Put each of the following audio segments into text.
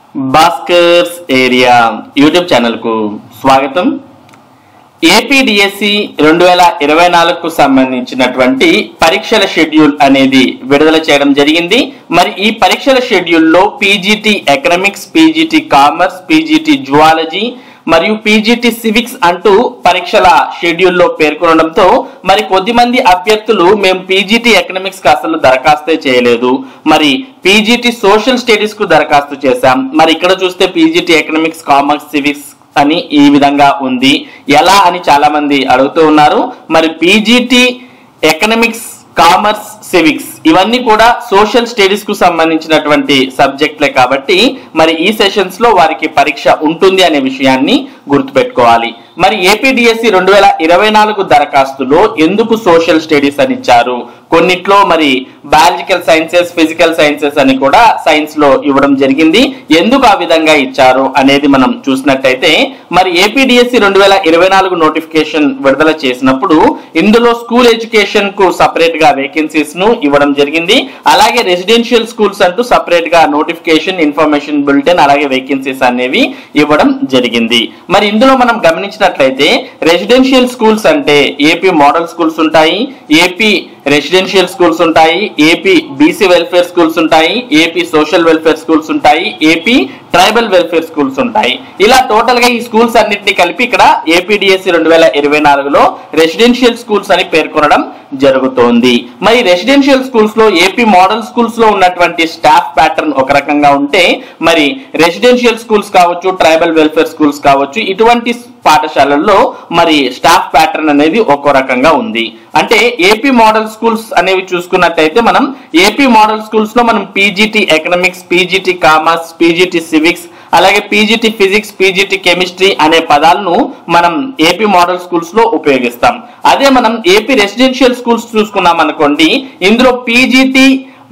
Bhaskar's area YouTube ఛానల్కు స్వాగతం APDSC రెండు వేల ఇరవై నాలుగుకు సంబంధించినటువంటి పరీక్షల షెడ్యూల్ అనేది విడుదల చేయడం జరిగింది మరి ఈ పరీక్షల షెడ్యూల్లో PGT economics PGT commerce PGT zoology మరియు పీజీటీ సివిక్స్ అంటూ పరీక్షల షెడ్యూల్లో పేర్కొనడంతో మరి కొద్దిమంది అభ్యర్థులు మేము పీజీటీ ఎకనామిక్స్ కి అసలు దరఖాస్తే చేయలేదు మరి పీజీటీ సోషల్ స్టడీస్ కు దరఖాస్తు చేశాం మరి ఇక్కడ చూస్తే పీజీటీ ఎకనామిక్స్ కామర్స్ సివిక్స్ అని ఈ విధంగా ఉంది ఎలా అని చాలా మంది అడుగుతూ ఉన్నారు మరి పీజీటీ ఎకనామిక్స్ కామర్స్ సివిక్స్ ఇవన్నీ కూడా సోషల్ స్టడీస్ కు సంబంధించినటువంటి సబ్జెక్టులే కాబట్టి మరి ఈ సెషన్స్ లో వారికి పరీక్ష ఉంటుంది అనే విషయాన్ని గుర్తుపెట్టుకోవాలి మరి ఏపీడిఎస్సి రెండు వేల ఇరవై నాలుగు దరఖాస్తులో ఎందుకు సోషల్ స్టడీస్ అని ఇచ్చారు కొన్నిట్లో మరి బయాలజికల్ సైన్సెస్ ఫిజికల్ సైన్సెస్ అని కూడా సైన్స్ లో ఇవ్వడం జరిగింది ఎందుకు ఆ విధంగా ఇచ్చారు అనేది మనం చూసినట్టయితే మరి ఏపీడిఎస్సి రెండు వేల ఇరవై నాలుగు నోటిఫికేషన్ విడుదల చేసినప్పుడు ఇందులో స్కూల్ ఎడ్యుకేషన్ కు సపరేట్ గా వేకెన్సీస్ ను ఇవ్వడం జరిగింది అలాగే రెసిడెన్షియల్ స్కూల్స్ అంటూ సపరేట్ గా నోటిఫికేషన్ ఇన్ఫర్మేషన్ బులెటిన్ అలాగే వేకెన్సీస్ అనేవి ఇవ్వడం జరిగింది మరి ఇందులో మనం గమనించినట్లయితే రెసిడెన్షియల్ స్కూల్స్ అంటే ఏపీ మోడల్ స్కూల్స్ ఉంటాయి ఏపీ రెసిడెన్షియల్ స్కూల్స్ ఉంటాయి ఏపీ బీసీ వెల్ఫేర్ స్కూల్స్ ఉంటాయి ఏపీ సోషల్ వెల్ఫేర్ స్కూల్స్ ఉంటాయి ఏపీ ట్రైబల్ వెల్ఫేర్ స్కూల్స్ ఉంటాయి ఇలా టోటల్ గా ఈ స్కూల్స్ అన్నింటినీ కలిపి ఇక్కడ ఏపీడిఎస్సి రెండు వేల ఇరవై నాలుగులో రెసిడెన్షియల్ స్కూల్స్ అని పేర్కొనడం జరుగుతోంది మరి రెసిడెన్షియల్ స్కూల్స్ లో ఏపీ మోడల్ స్కూల్స్ లో ఉన్నటువంటి స్టాఫ్ ప్యాటర్న్ ఒక రకంగా ఉంటే మరి రెసిడెన్షియల్ స్కూల్స్ కావచ్చు ట్రైబల్ వెల్ఫేర్ స్కూల్స్ కావచ్చు ఇటువంటి పాఠశాలల్లో మరి స్టాఫ్ ప్యాటర్న్ అనేది ఒక్కో రకంగా ఉంది అంటే ఏపీ మోడల్ స్కూల్స్ అనేవి చూసుకున్నట్టయితే మనం ఏపీ మోడల్ స్కూల్స్ లో మనం PGT economics PGT commerce PGT civics అలాగే పీజీటీ ఫిజిక్స్ పీజీటీ కెమిస్ట్రీ అనే పదాలను మనం ఏపీ మోడల్ స్కూల్స్ లో ఉపయోగిస్తాం అదే మనం ఏపీ రెసిడెన్షియల్ స్కూల్స్ చూసుకున్నాం అనుకోండి ఇందులో పీజీటీ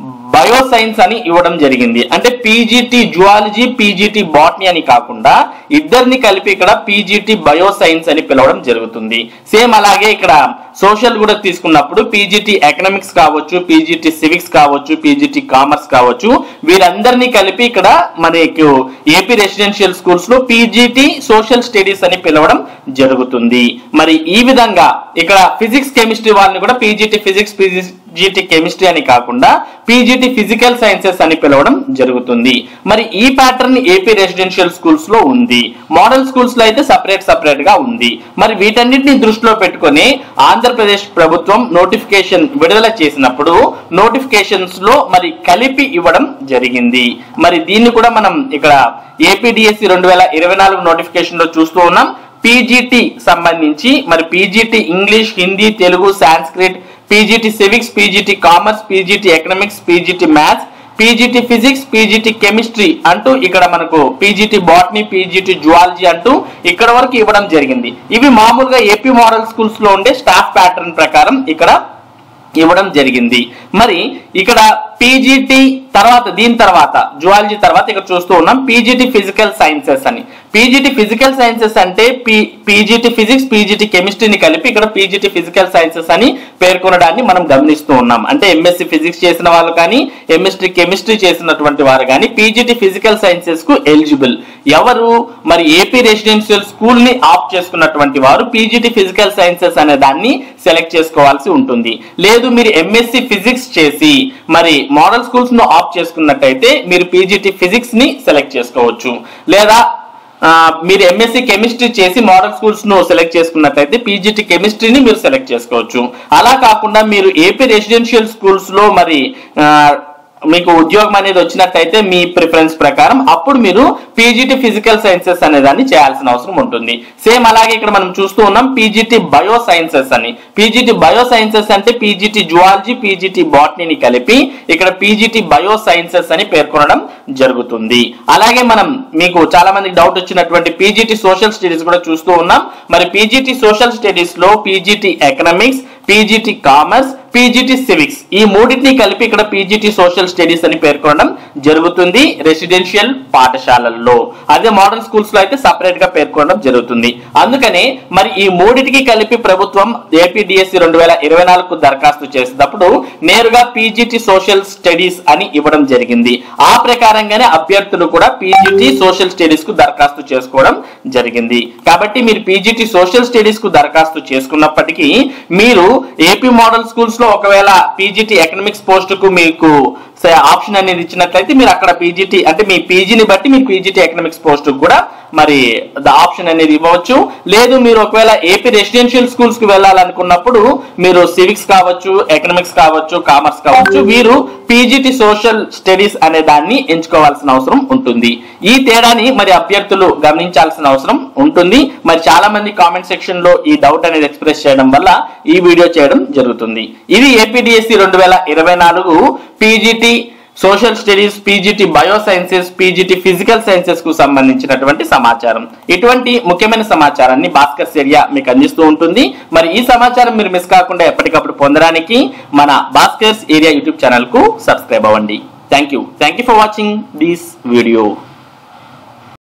బయో సైన్స్ అని ఇవ్వడం జరిగింది అంటే పీజీటీ జువాలజీ పీజీటీ బాటనీ అని కాకుండా ఇద్దరిని కలిపి ఇక్కడ పీజీటీ బయో సైన్స్ అని పిలవడం జరుగుతుంది సేమ్ అలాగే ఇక్కడ సోషల్ కూడా తీసుకున్నప్పుడు పీజీటీ ఎకనామిక్స్ కావచ్చు పీజీటీ సివిక్స్ కావచ్చు పీజీటీ కామర్స్ కావచ్చు వీరందరినీ కలిపి ఇక్కడ మనకు ఏపీ రెసిడెన్షియల్ స్కూల్స్ లో పీజీటీ సోషల్ స్టడీస్ అని పిలవడం జరుగుతుంది మరి ఈ విధంగా ఇక్కడ ఫిజిక్స్ కెమిస్ట్రీ వాళ్ళని కూడా పీజీటీ ఫిజిక్స్ పీజీటీ కెమిస్ట్రీ అని కాకుండా పీజీటీ ఫిజికల్ సైన్సెస్ అని పిలవడం జరుగుతుంది మరి ఈ ప్యాటర్న్ ఏపీ రెసిడెన్షియల్ స్కూల్స్ లో ఉంది మోడల్ స్కూల్స్ లో అయితే సపరేట్ సపరేట్ గా ఉంది మరి వీటన్నిటిని దృష్టిలో పెట్టుకొని ఆంధ్రప్రదేశ్ ప్రభుత్వం నోటిఫికేషన్ విడుదల చేసినప్పుడు నోటిఫికేషన్స్ లో మరి కలిపి ఇవ్వడం జరిగింది మరి దీన్ని కూడా మనం ఇక్కడ ఏపీడిఎస్సి రెండు వేల ఇరవై నాలుగు నోటిఫికేషన్ లో చూస్తూ ఉన్నాం పీజీటీ సంబంధించి మరి PGT English Hindi Telugu Sanskrit PGT civics PGT commerce PGT economics PGT maths PGT physics PGT chemistry అంటూ ఇక్కడ మనకు పీజీటీ బాటనీ పీజీటీ జువాలజీ అంటూ ఇక్కడ వరకు ఇవ్వడం జరిగింది ఇవి మామూలుగా ఏపీ మోడల్ స్కూల్స్ లో ఉండే స్టాఫ్ ప్యాటర్న్ ప్రకారం ఇక్కడ ఇవ్వడం జరిగింది మరి ఇక్కడ పీజీటీ తర్వాత దీని తర్వాత జువాలజీ తర్వాత ఇక్కడ చూస్తూ ఉన్నాం పీజీటీ ఫిజికల్ సైన్సెస్ అని పీజీటీ ఫిజికల్ సైన్సెస్ అంటే పీజీటీ ఫిజిక్స్ పీజీటీ కెమిస్ట్రీని కలిపి ఇక్కడ పీజీటీ ఫిజికల్ సైన్సెస్ అని పేర్కొనడాన్ని మనం గమనిస్తూ ఉన్నాం అంటే ఎంఎస్సి ఫిజిక్స్ చేసిన వాళ్ళు కానీ ఎంఎస్టీ కెమిస్ట్రీ చేసినటువంటి వారు కానీ పీజీటీ ఫిజికల్ సైన్సెస్ కు ఎలిజిబుల్ ఎవరు మరి ఏపీ రెసిడెన్షియల్ స్కూల్ ని ఆప్ చేసుకున్నటువంటి వారు పీజీటీ ఫిజికల్ సైన్సెస్ అనే దాన్ని సెలెక్ట్ చేసుకోవాల్సి ఉంటుంది లేదు మీరు ఎంఎస్సి ఫిజిక్స్ చేసి మరి మోడల్ స్కూల్స్ ను ఆప్ చేసుకున్నట్టయితే మీరు పీజీటీ ఫిజిక్స్ ని సెలెక్ట్ చేసుకోవచ్చు లేదా ఆ, మీరు ఎంఎస్సి కెమిస్ట్రీ చేసి మోడల్ స్కూల్స్ ను సెలెక్ట్ చేసుకున్నట్లయితే పీజీటీ కెమిస్ట్రీని మీరు సెలెక్ట్ చేసుకోవచ్చు అలా కాకుండా మీరు ఏపీ రెసిడెన్షియల్ స్కూల్స్ లో మరి ఆ, మీకు ఉద్యోగం అనేది వచ్చినట్టయితే మీ ప్రిఫరెన్స్ ప్రకారం అప్పుడు మీరు పీజీటీ ఫిజికల్ సైన్సెస్ అనే దాన్ని చేయాల్సిన అవసరం ఉంటుంది సేమ్ అలాగే ఇక్కడ మనం చూస్తూ ఉన్నాం పీజీటీ బయో సైన్సెస్ అని పీజీటీ బయో సైన్సెస్ అంటే పీజీటీ జువాలజీ పీజీటీ బాటనీని కలిపి ఇక్కడ పీజీటీ బయో సైన్సెస్ అని పేర్కొనడం జరుగుతుంది అలాగే మనం మీకు చాలా మందికి డౌట్ వచ్చినటువంటి పీజీటీ సోషల్ స్టడీస్ కూడా చూస్తూ ఉన్నాం మరి పీజీటీ సోషల్ స్టడీస్ లో PGT economics PGT commerce PGT civics ఈ మూడింటిని కలిపి ఇక్కడ పీజీటీ సోషల్ స్టడీస్ అని పేర్కొనడం జరుగుతుంది రెసిడెన్షియల్ పాఠశాలల్లో అదే మోడల్ స్కూల్స్ లో అయితే సపరేట్ గా పేర్కొనడం జరుగుతుంది అందుకనే మరి ఈ మూడింటికి కలిపి ప్రభుత్వం ఏపీడిఎస్సి రెండు వేల ఇరవై నాలుగు దరఖాస్తు చేసేటప్పుడు నేరుగా పీజీటీ సోషల్ స్టడీస్ అని ఇవ్వడం జరిగింది ఆ ప్రకారంగానే అభ్యర్థులు కూడా పీజీటీ సోషల్ స్టడీస్ కు దరఖాస్తు చేసుకోవడం జరిగింది కాబట్టి మీరు పీజీటీ సోషల్ స్టడీస్ కు దరఖాస్తు చేసుకున్నప్పటికీ మీరు ఏపీ మోడల్ స్కూల్స్ లో ఒకవేళ పీజీటీ ఎకనామిక్స్ పోస్ట్ కు మీకు ఆప్షన్ అనేది ఇచ్చినట్లయితే మీరు అక్కడ పీజీటీ అంటే మీ పీజీని బట్టి మీరు పీజీటీ ఎకనామిక్స్ పోస్ట్ కూడా మరి ఆప్షన్ అనేది ఇవ్వవచ్చు లేదు మీరు ఒకవేళ ఏపీ రెసిడెన్షియల్ స్కూల్స్ కి వెళ్ళాలనుకున్నప్పుడు మీరు సివిక్స్ కావచ్చు ఎకనామిక్స్ కావచ్చు కామర్స్ కావచ్చు వీరు పీజీటీ సోషల్ స్టడీస్ అనే దాన్ని ఎంచుకోవాల్సిన అవసరం ఉంటుంది ఈ తేడాని మరి అభ్యర్థులు గమనించాల్సిన అవసరం ఉంటుంది మరి చాలా మంది కామెంట్ సెక్షన్ లో ఈ డౌట్ అనేది ఎక్స్ప్రెస్ చేయడం వల్ల ఈ వీడియో చేయడం జరుగుతుంది ఇది ఏపీడిఎస్సి రెండు వేల ఇరవై నాలుగు PGT social studies PGT bio sciences PGT physical sciences కు సంబంధించినటువంటి సమాచారం ఇటువంటి ముఖ్యమైన సమాచారాన్ని భాస్కర్ ఏరియా మీకు అందిస్తూ ఉంటుంది మరి ఈ సమాచారం మీరు మిస్ కాకుండా ఎప్పటికప్పుడు పొందడానికి మన భాస్కర్స్ ఏరియా యూట్యూబ్ ఛానల్ కు సబ్స్క్రైబ్ అవ్వండి thank you thank you for watching this video